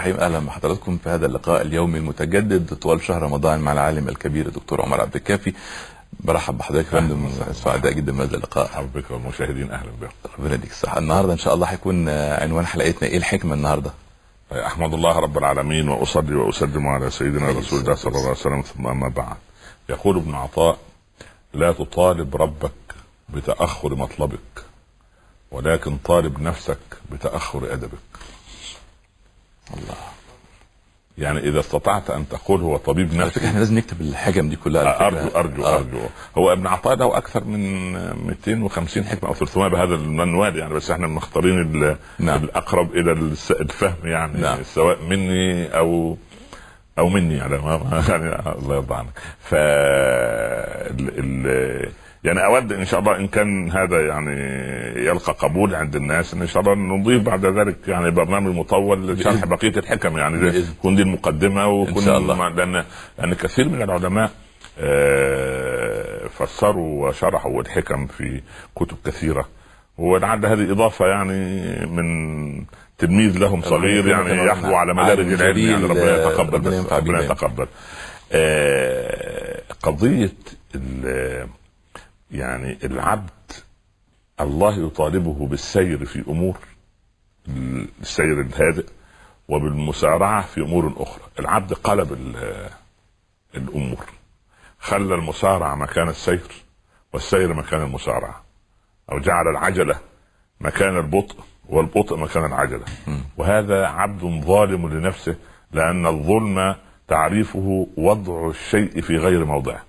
الرحيم اهلا بحضراتكم في هذا اللقاء اليومي المتجدد طوال شهر رمضان مع العالم الكبير الدكتور عمر عبد الكافي برحب بحضرتك يا فندم سعداء جدا بهذا اللقاء حضرتك والمشاهدين اهلا بكم ربنا يديك الصحه النهارده ان شاء الله هيكون عنوان حلقتنا ايه الحكمه النهارده احمد الله رب العالمين واصلي واسلم على سيدنا رسول الله صلى الله عليه وسلم ثم اما بعد يقول ابن عطاء لا تطالب ربك بتاخر مطلبك ولكن طالب نفسك بتاخر ادبك الله يعني اذا استطعت ان تقول هو طبيب على فكره نفسي احنا لازم نكتب الحكم دي كلها على ارجو فكرة. ارجو آه. ارجو هو ابن عطاء له اكثر من 250 حكمه او 300 بهذا المنوال يعني بس احنا مختارين ال- نعم. الاقرب الى الس- الفهم يعني نعم. سواء مني او او مني يعني ما- يعني الله يرضى عنك ف ال... ال... يعني اود ان شاء الله ان كان هذا يعني يلقى قبول عند الناس ان شاء الله نضيف بعد ذلك يعني برنامج مطول لشرح بإذن- بقيه الحكم يعني بإذن. تكون دي المقدمه ويكون إن شاء الله. لان لان كثير من العلماء آه، فسروا وشرحوا الحكم في كتب كثيره ولعل هذه اضافه يعني من تلميذ لهم صغير ربنا يعني يكرمك. يحبو على عالم مدارج العلم جليل، يعني ربنا آه، يتقبل ربنا بس ينفع بيه ربنا دايما. يتقبل آه، قضيه ال- يعني العبد الله يطالبه بالسير في امور السير الهادئ وبالمسارعه في امور اخرى العبد قلب ال- الامور خلى المسارعه مكان السير والسير مكان المسارعه او جعل العجله مكان البطء والبطء مكان العجله وهذا عبد ظالم لنفسه لان الظلم تعريفه وضع الشيء في غير موضعه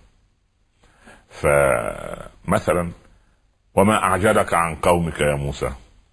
فمثلا وما اعجلك عن قومك يا موسى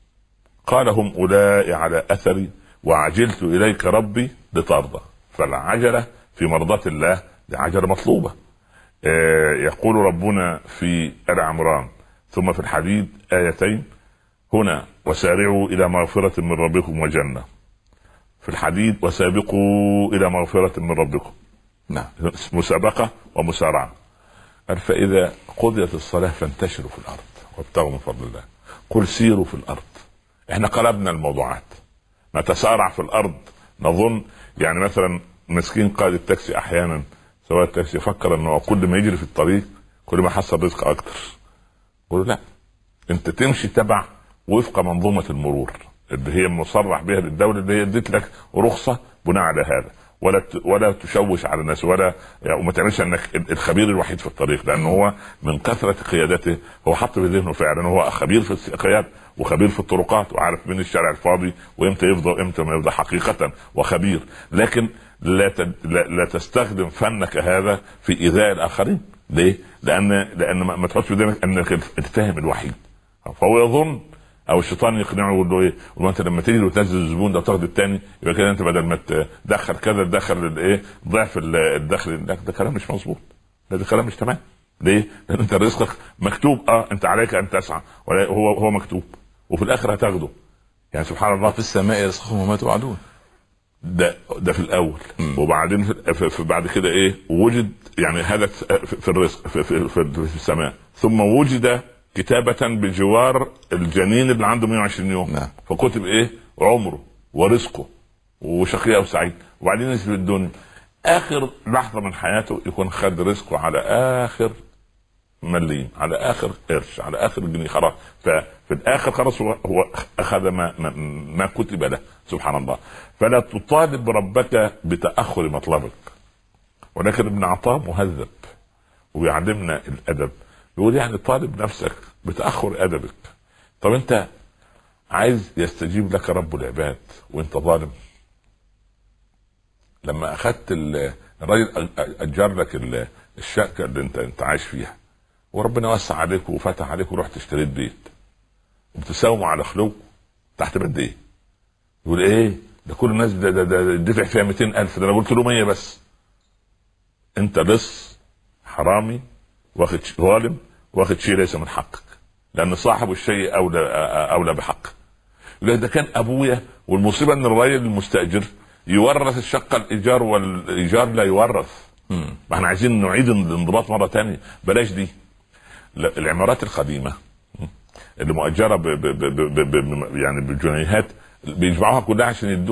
قال هم اولئك على اثري وعجلت اليك ربي لترضى فالعجله في مرضاه الله دي عجله مطلوبه آه، يقول ربنا في ال عمران ثم في الحديد ايتين هنا وسارعوا الى مغفره من ربكم وجنه في الحديد وسابقوا الى مغفره من ربكم نعم مسابقه ومسارعه قال فاذا قضيت الصلاه فانتشروا في الارض وابتغوا من فضل الله قل سيروا في الارض احنا قلبنا الموضوعات نتسارع في الارض نظن يعني مثلا مسكين قائد التاكسي احيانا سواء التاكسي يفكر انه كل ما يجري في الطريق كل ما حصل رزق اكتر قول له لا انت تمشي تبع وفق منظومه المرور اللي هي مصرح بها للدوله اللي هي ادت لك رخصه بناء على هذا ولا ت- ولا تشوش على الناس ولا يعني وما تعملش انك الخبير الوحيد في الطريق لانه هو من كثره قيادته هو حط في ذهنه فعلا هو خبير في القياده وخبير في الطرقات وعارف من الشارع الفاضي وامتى يفضى وامتى ما يفضى حقيقه وخبير لكن لا تد... لا, لا تستخدم فنك هذا في ايذاء الاخرين ليه؟ لان لان ما, ما تحطش في ذهنك انك الفاهم الوحيد فهو يظن او الشيطان يقنعه يقول له ايه؟ يقول له انت لما تيجي وتنزل الزبون ده وتاخد الثاني يبقى كده انت بدل ما تدخل كذا تدخل الايه؟ ضعف ال- الدخل لا ده كلام مش مظبوط ده, ده كلام مش تمام ليه؟ لان انت رزقك مكتوب اه انت عليك ان تسعى ولا هو هو مكتوب وفي الاخر هتاخده يعني سبحان الله في السماء رزقهم وما توعدون ده ده في الاول مم. وبعدين في, في, في بعد كده ايه وجد يعني هذا في, في الرزق في, في, في, في السماء ثم وجد كتابة بجوار الجنين اللي عنده 120 يوم نعم. فكتب ايه عمره ورزقه وشقي او سعيد وبعدين نزل الدنيا اخر لحظة من حياته يكون خد رزقه على اخر مليم على اخر قرش على اخر جنيه خلاص ففي الاخر خلاص هو, هو اخذ ما, ما, ما كتب له سبحان الله فلا تطالب ربك بتاخر مطلبك ولكن ابن عطاء مهذب ويعلمنا الادب يقول يعني طالب نفسك بتاخر ادبك طب انت عايز يستجيب لك رب العباد وانت ظالم لما اخذت ال- الراجل أ- أ- اجر لك ال- الشقه اللي انت انت عايش فيها وربنا وسع عليك وفتح عليك ورحت اشتريت بيت وبتساوموا على خلو تحت بند ايه؟ يقول ايه؟ ده كل الناس ده ده ده دفع فيها 200000 ده انا قلت له 100 بس انت لص حرامي واخد ش- ظالم واخد شيء ليس من حقك لان صاحب الشيء اولى اولى بحقه يقول لك ده كان ابويا والمصيبه ان الراجل المستاجر يورث الشقه الايجار والايجار لا يورث مم. ما احنا عايزين نعيد الانضباط مره تانية بلاش دي لا، العمارات القديمه اللي مؤجره ب ب ب ب ب ب يعني بالجنيهات بيجمعوها كلها عشان يدوها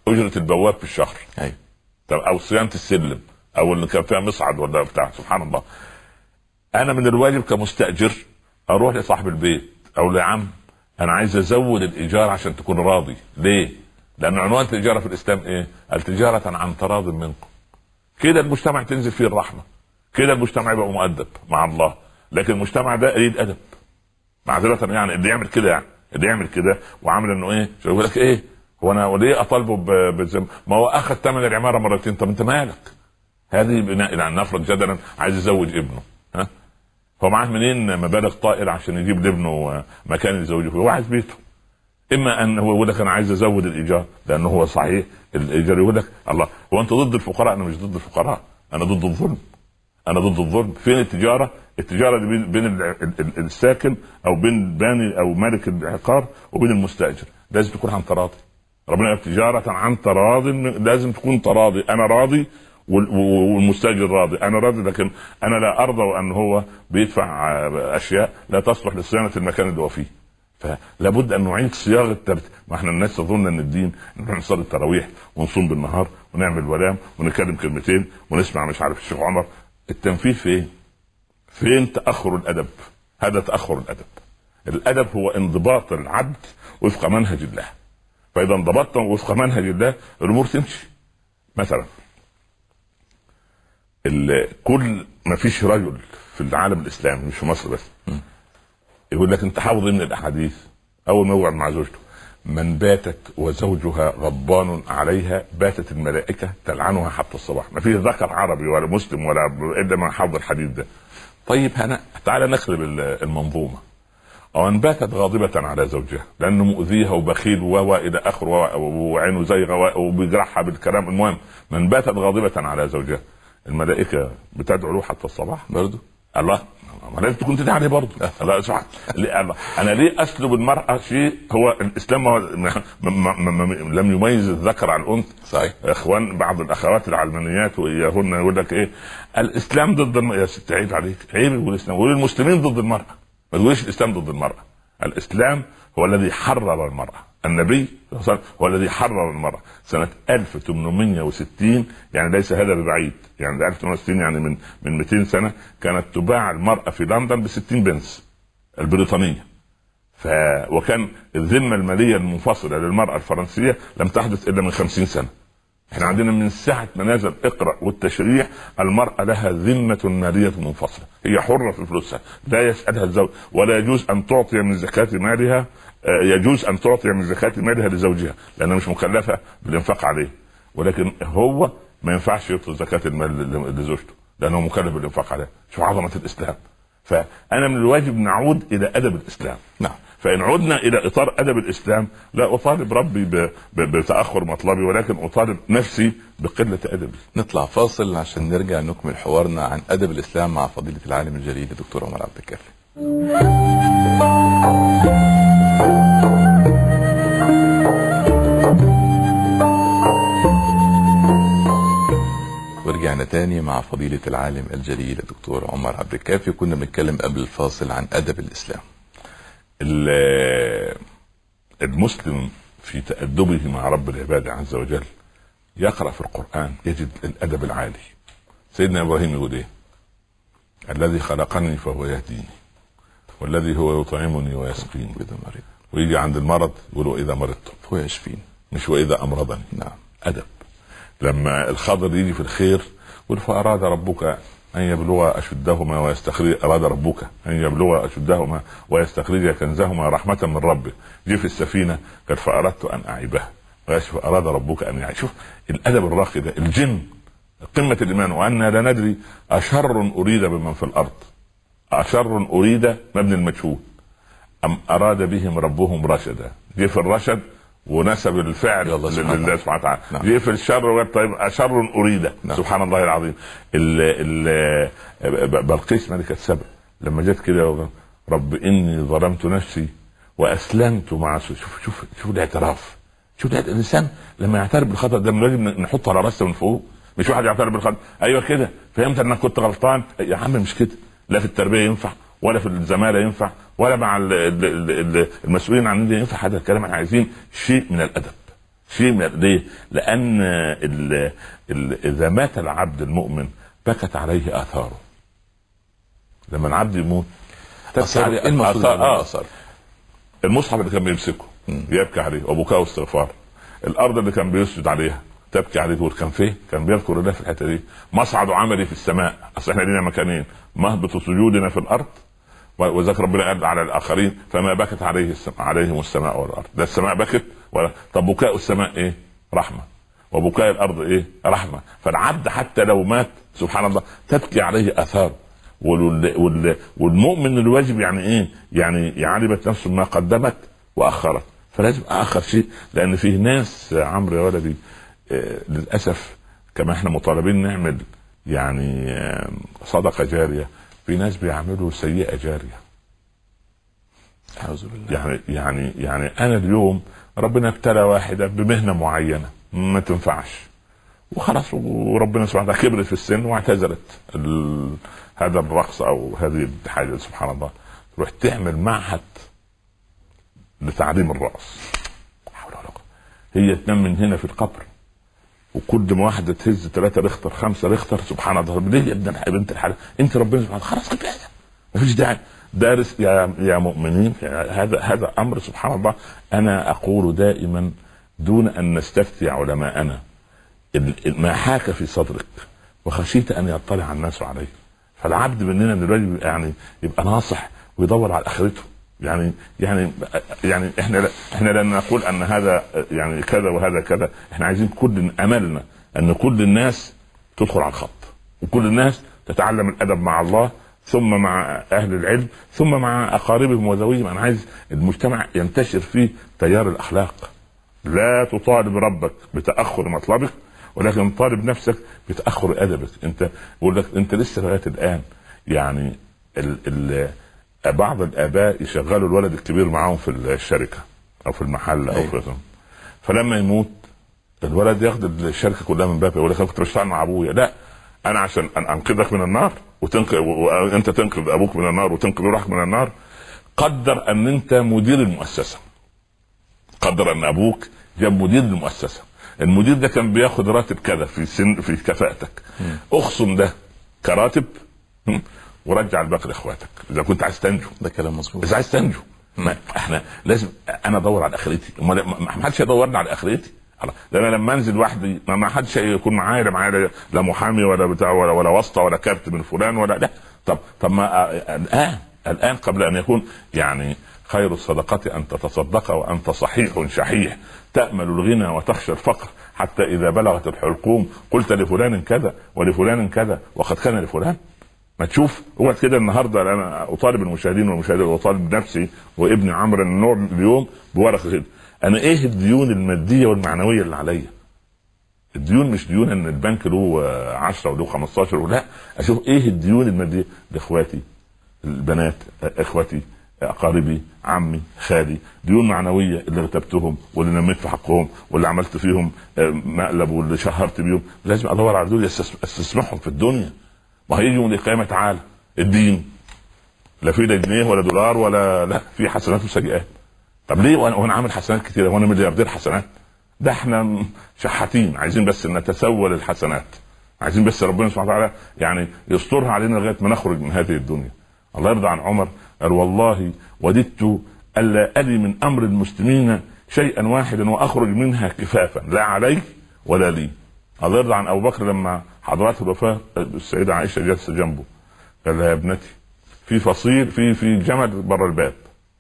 اجره البواب في الشهر ايوه طب او صيانه السلم او اللي كان فيها مصعد ولا بتاع سبحان الله انا من الواجب كمستاجر اروح لصاحب البيت او لعم انا عايز ازود الايجار عشان تكون راضي ليه؟ لان عنوان التجاره في الاسلام ايه؟ التجاره عن تراض منكم كده المجتمع تنزل فيه الرحمه كده المجتمع يبقى مؤدب مع الله لكن المجتمع ده يريد ادب معذرة يعني اللي يعمل كده يعني اللي يعمل كده وعامل انه ايه يقول لك ايه هو انا وليه اطالبه ب- بالذنب ما هو اخذ ثمن العماره مرتين طب انت مالك هذه بناء يعني نفرض جدلا عايز يزوج ابنه ها هو معاه منين مبالغ طائله عشان يجيب لابنه مكان يزوجه فيه هو عايز بيته اما ان هو يقول لك انا عايز ازود الايجار لانه هو صحيح الايجار يقول لك الله هو انت ضد الفقراء انا مش ضد الفقراء انا ضد الظلم انا ضد الظلم فين التجاره التجاره دي بين- بين ال- ال- ال- الساكن او بين باني او مالك العقار وبين المستاجر لازم تكون عن تراضي ربنا يقول تجاره عن تراض من- لازم تكون تراضي انا راضي وال- و- والمستاجر راضي انا راضي لكن انا لا ارضى ان هو بيدفع آه، اشياء لا تصلح لصيانه المكان اللي هو فيه فلا بد ان نعيد صياغه ترتيب ما احنا الناس تظن ان الدين ان احنا نصلي التراويح ونصوم بالنهار ونعمل ولام ونتكلم كلمتين ونسمع مش عارف الشيخ عمر التنفيذ فين؟ فين تاخر الادب؟ هذا تاخر الادب. الادب هو انضباط العبد وفق منهج الله. فاذا انضبطت وفق منهج الله الامور تمشي. مثلا ال- كل ما فيش رجل في العالم الاسلامي مش في مصر بس يقول لك انت حافظ من الاحاديث اول ما يقعد مع زوجته من باتت وزوجها غضبان عليها باتت الملائكه تلعنها حتى الصباح ما فيش ذكر عربي ولا مسلم ولا الا من حافظ الحديث ده طيب هنا تعالى نخرب ال- المنظومه او ان باتت غاضبه على زوجها لانه مؤذيها وبخيل و و الى اخره و- وعينه زيغه و- وبيجرحها بالكلام المهم من باتت غاضبه على زوجها الملائكه بتدعو له حتى الصباح برضه الله ما لازم تكون تدعي عليه برضه الله سبحانه ليه- الله. انا ليه اسلب المراه شيء هو الاسلام هو ما ما ما ما لم يميز الذكر عن الانثى صحيح اخوان بعض الاخوات العلمانيات واياهن يقول لك ايه الاسلام ضد المرأة يا ست عيب عليك عيب يقول الاسلام يقول المسلمين ضد المراه ما تقولش الاسلام ضد المراه الاسلام هو الذي حرر المراه النبي صلى الله عليه وسلم هو الذي حرر المراه سنه 1860 يعني ليس هذا ببعيد يعني ده 1860 يعني من من 200 سنه كانت تباع المراه في لندن ب 60 بنس البريطانيه ف... وكان الذمه الماليه المنفصله للمراه الفرنسيه لم تحدث الا من 50 سنه احنا عندنا من ساعة ما نزل اقرأ والتشريع المرأة لها ذمة مالية منفصلة هي حرة في فلوسها لا يسألها الزوج ولا يجوز أن تعطي من زكاة مالها آه، يجوز أن تعطي من زكاة مالها لزوجها لأنها مش مكلفة بالإنفاق عليه ولكن هو ما ينفعش يعطي زكاة المال ل- لزوجته لأنه مكلف بالإنفاق عليها شوف عظمة الإسلام فأنا من الواجب نعود إلى أدب الإسلام نعم فإن عدنا إلى إطار أدب الإسلام لا أطالب ربي ب... ب... بتأخر مطلبي ولكن أطالب نفسي بقلة أدبي نطلع فاصل عشان نرجع نكمل حوارنا عن ادب الاسلام مع فضيله العالم الجليل الدكتور عمر عبد الكافي ورجعنا تاني مع فضيلة العالم الجليل الدكتور عمر عبد الكافي كنا بنتكلم قبل الفاصل عن أدب الإسلام ال- المسلم في تأدبه مع رب العباد عز وجل يقرأ في القرآن يجد الأدب العالي سيدنا إبراهيم يقول إيه الذي خلقني فهو يهديني والذي هو يطعمني ويسقيني وإذا مرض ويجي عند المرض يقول وإذا مرضت هو يشفين مش وإذا أمرضني نعم ادب لما الخضر يجي في الخير يقول فاراد ربك ان يبلغ اشدهما ويستخرج اراد ربك ان يبلغ اشدهما ويستخرج كنزهما رحمه من ربه جه في السفينه قال فاردت ان اعيبها قال فاراد ربك ان يعيب شوف الادب الراقي ده الجن قمه الايمان وانا لا ندري اشر اريد بمن في الارض اشر اريد مبني المجهول ام اراد بهم ربهم رشدا جه في الرشد ونسب الفعل يلا سبحان لله الله. سبحانه وتعالى نعم. جه في الشر وقال طيب اشر اريد نعم. سبحان الله العظيم ال ال بلقيس ملكه سبع لما جت كده رب اني ظلمت نفسي واسلمت مع س- شوف شوف شوف الاعتراف شوف الإعت- الانسان لما يعترف بالخطا ده من لازم نحطه على راسه من فوق مش واحد يعترف بالخطا ايوه كده فهمت انك كنت غلطان يا عم مش كده لا في التربيه ينفع ولا في الزماله ينفع ولا مع ال- ال- ال- ال- المسؤولين عن الدين ينفع هذا الكلام احنا عايزين شيء من الادب شيء من ليه؟ لان ال... ال... اذا مات العبد المؤمن بكت عليه اثاره لما العبد يموت تبكي أثار عليه إيه المقصود آثار- آه. بالأثار؟ المصحف اللي كان بيمسكه مم. يبكي عليه وبكاء واستغفار الارض اللي كان بيسجد عليها تبكي عليه تقول كان فين؟ كان بيذكر الله في الحته دي مصعد عملي في السماء اصل احنا لينا مكانين مهبط سجودنا في الارض و- وذكر ربنا قال على الاخرين فما بكت عليه السماء عليهم السماء والارض ده السماء بكت ولا طب بكاء السماء ايه؟ رحمه وبكاء الارض ايه؟ رحمه فالعبد حتى لو مات سبحان الله تبكي عليه اثاره وال- وال- والمؤمن الواجب يعني ايه؟ يعني علمت نفسه ما قدمت واخرت فلازم اخر شيء لان فيه ناس آه، عمرو يا ولدي آه، للاسف كما احنا مطالبين نعمل يعني آه، صدقه جاريه في ناس بيعملوا سيئه جاريه اعوذ بالله يعني يعني يعني انا اليوم ربنا ابتلى واحده بمهنه معينه ما تنفعش وخلاص وربنا سبحانه وتعالى كبرت في السن واعتزلت ال... هذا الرقص او هذه الحاجه سبحان الله تروح تعمل معهد لتعليم الرقص لا حول ولا قوة. هي تنام من هنا في القبر وكل ما واحده تهز ثلاثه ريختر خمسه ريختر سبحان الله طب ليه يا ابن الح- بنت الحلال انت ربنا سبحانه وتعالى خلاص كفايه مفيش داعي دارس يا يا مؤمنين هذا هذا امر سبحان الله انا اقول دائما دون ان نستفتي علماءنا ال- ال- ما حاك في صدرك وخشيت ان يطلع الناس عليه فالعبد مننا دلوقتي يعني يبقى ناصح ويدور على اخرته يعني يعني يعني احنا لا احنا لا نقول ان هذا يعني كذا وهذا كذا احنا عايزين كل املنا ان كل الناس تدخل على الخط وكل الناس تتعلم الادب مع الله ثم مع اهل العلم ثم مع اقاربهم وذويهم انا عايز المجتمع ينتشر فيه تيار الاخلاق لا تطالب ربك بتاخر مطلبك ولكن طالب نفسك بتاخر ادبك انت بقول لك انت لسه لغايه الان يعني ال ال بعض الاباء يشغلوا الولد الكبير معاهم في الشركه او في المحل او أيوة. في فلما يموت الولد ياخد الشركه كلها من بابه يقول لك انا كنت بشتغل مع ابويا لا انا عشان أن انقذك من النار وتنقذ وانت تنقذ ابوك من النار وتنقذ روحك من النار قدر ان انت مدير المؤسسه قدر ان ابوك جاب مدير المؤسسه المدير ده كان بياخد راتب كذا في سن في كفاءتك اخصم ده كراتب ورجع الباقي لاخواتك اذا كنت عايز تنجو ده كلام مظبوط اذا عايز تنجو ما احنا لازم انا ادور على اخرتي أمال ما ما حدش يدورني على اخرتي خلاص. ده انا لما انزل وحدي ما ما حدش يكون معايا لا معايا لا- لا محامي ولا بتاع ولا ولا واسطه ولا كارت من فلان ولا لا طب طب ما آه، الان الان قبل ان يكون يعني خير الصدقة أن تتصدق وأنت صحيح شحيح تأمل الغنى وتخشى الفقر حتى إذا بلغت الحلقوم قلت لفلان كذا ولفلان كذا وقد كان لفلان ما تشوف هو كده النهارده انا اطالب المشاهدين والمشاهدات واطالب نفسي وابن عمرو النوع اليوم بورقه كده انا ايه الديون الماديه والمعنويه اللي عليا الديون مش ديون ان البنك له آه، 10 وله 15 ولا اشوف ايه الديون الماديه لاخواتي البنات آه، اخواتي آه، اقاربي عمي خالي ديون معنويه اللي رتبتهم واللي نميت في حقهم واللي عملت فيهم آه، مقلب واللي شهرت بيهم لازم ادور على دول يستس- استسمحهم في الدنيا ما هيجي يوم القيامه تعالى الدين لا في لا جنيه ولا دولار ولا لا في حسنات وسيئات طب ليه وانا وانا عامل حسنات كتيره وانا ملياردير حسنات ده احنا م- شحاتين عايزين بس نتسول الحسنات عايزين بس ربنا سبحانه وتعالى يعني يسترها علينا لغايه ما نخرج من هذه الدنيا الله يرضى عن عمر قال والله وددت الا الي من امر المسلمين شيئا واحدا واخرج منها كفافا لا علي ولا لي الله يرضى عن ابو بكر لما حضرته الوفاه السيده عائشه جالسه جنبه قال لها يا ابنتي في فصيل في في جمل بره الباب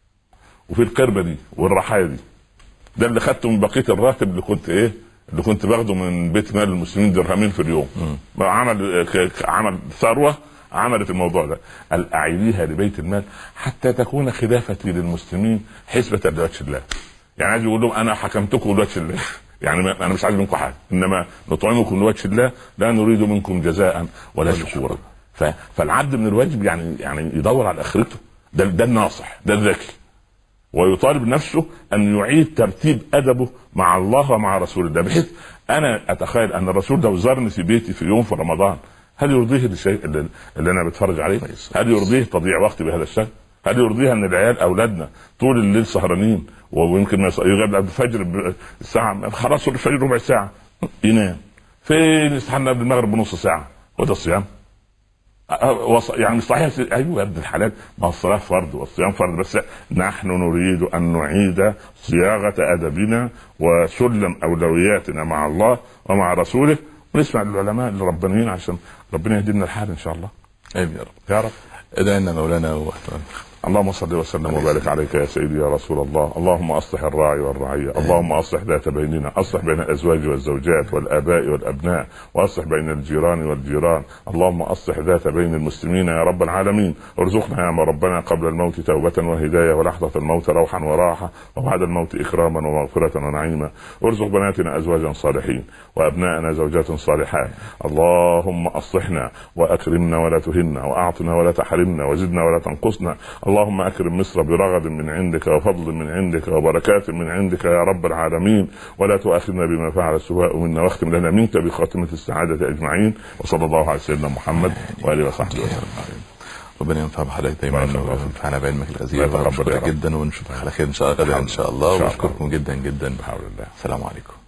وفي القربه دي والرحايا دي ده اللي خدته من بقيه الراتب اللي كنت ايه اللي كنت باخده من بيت مال المسلمين درهمين في اليوم بقى عمل ك- ك- عمل ثروه عملت الموضوع ده قال اعيديها لبيت المال حتى تكون خلافتي للمسلمين حسبة لوجه الله يعني عايز يقول لهم انا حكمتكم لوجه الله يعني ما- انا مش عايز منكم حاجه انما نطعمكم لوجه الله لا نريد منكم جزاء ولا شكورا ف- فالعبد من الواجب يعني يعني يدور على اخرته ده ده الناصح ده الذكي ويطالب نفسه ان يعيد ترتيب ادبه مع الله ومع رسول الله بحيث انا اتخيل ان الرسول لو زارني في بيتي في يوم في رمضان هل يرضيه الشيء اللي, اللي انا بتفرج عليه؟ هل يرضيه تضييع وقتي بهذا الشكل؟ هل يرضيها ان العيال اولادنا طول الليل سهرانين ويمكن ما يص- يغيب قبل الفجر ب- الساعه خلاص الفجر ربع ساعه ينام فين يستحمل قبل المغرب بنص ساعه وده الصيام أه، وص- يعني صحيح س- ايوه يا ابن الحلال ما هو الصلاه فرض والصيام فرض بس نحن نريد ان نعيد صياغه ادبنا وسلم اولوياتنا مع الله ومع رسوله ونسمع للعلماء الربانيين عشان ربنا يهدينا الحال ان شاء الله امين يا رب يا رب ادعي لنا مولانا واحتمال اللهم صل وسلم وبارك عليك يا سيدي يا رسول الله اللهم اصلح الراعي والرعيه اللهم اصلح ذات بيننا اصلح بين الازواج والزوجات والاباء والابناء واصلح بين الجيران والجيران اللهم اصلح ذات بين المسلمين يا رب العالمين ارزقنا يا ربنا قبل الموت توبه وهدايه ولحظه الموت روحا وراحه وبعد الموت اكراما ومغفره ونعيما ارزق بناتنا ازواجا صالحين وابناءنا زوجات صالحات اللهم اصلحنا واكرمنا ولا تهنا واعطنا ولا تحرمنا وزدنا ولا تنقصنا اللهم اكرم مصر برغد من عندك وفضل من عندك وبركات من عندك يا رب العالمين ولا تؤاخذنا بما فعل السواء منا واختم لنا منك بخاتمه السعاده اجمعين وصلى الله على سيدنا محمد واله وصحبه وسلم ربنا ينفع بحضرتك دايما بارك الله فيك. وينفعنا بعلمك الغزير الله يتقبل يا ونشكرك رب. جدا ونشوفك على خير ان شاء الله غدا ان شاء الله إن شاء الله. واشكركم جدا جدا بحول الله السلام عليكم